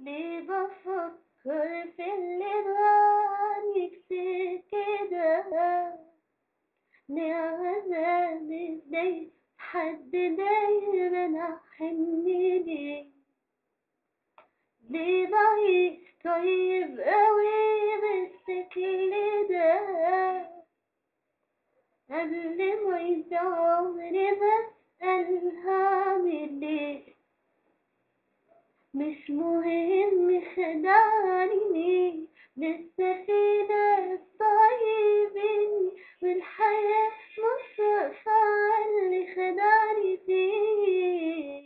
ليه بفكر في اللي بعني كتير كده ليه عذاب ازاي حد دايما أحن ليه ليه بعيش طيب قوي بالشكل ده قبل ما يجي عمري بسأل هعمل ايه مش مهم خدعني مين لسه في ناس طيبين والحياة مش واقفة على اللي خدعني فيه